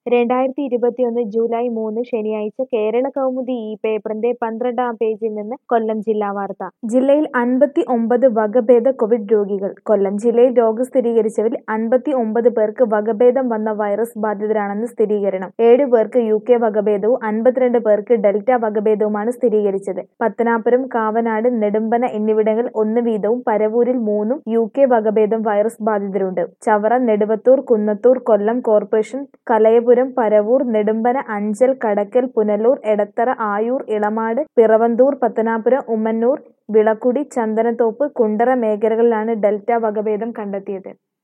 രണ്ടായിരത്തി ഇരുപത്തിയൊന്ന് ജൂലൈ മൂന്ന് ശനിയാഴ്ച കേരള കൗമുദി ഈ പേപ്പറിന്റെ പന്ത്രണ്ടാം പേജിൽ നിന്ന് കൊല്ലം ജില്ലാ വാർത്ത ജില്ലയിൽ അൻപത്തി ഒമ്പത് വകഭേദ കോവിഡ് രോഗികൾ കൊല്ലം ജില്ലയിൽ രോഗം സ്ഥിരീകരിച്ചവരിൽ അൻപത്തി ഒമ്പത് പേർക്ക് വകഭേദം വന്ന വൈറസ് ബാധിതരാണെന്ന് സ്ഥിരീകരണം ഏഴ് പേർക്ക് യു കെ വകഭേദവും അൻപത്തിരണ്ട് പേർക്ക് ഡെൽറ്റ വകഭേദവുമാണ് സ്ഥിരീകരിച്ചത് പത്തനാപുരം കാവനാട് നെടുമ്പന എന്നിവിടങ്ങളിൽ ഒന്ന് വീതവും പരവൂരിൽ മൂന്നും യു കെ വകഭേദം വൈറസ് ബാധിതരുണ്ട് ചവറ നെടുവത്തൂർ കുന്നത്തൂർ കൊല്ലം കോർപ്പറേഷൻ കലയപുരം പരവൂർ നെടുമ്പന അഞ്ചൽ കടക്കൽ പുനലൂർ എടത്തറ ആയൂർ ഇളമാട് പിറവന്തൂർ പത്തനാപുരം ഉമ്മന്നൂർ വിളക്കുടി ചന്ദനത്തോപ്പ് കുണ്ടറ മേഖലകളിലാണ് ഡെൽറ്റ വകഭേദം കണ്ടെത്തിയത്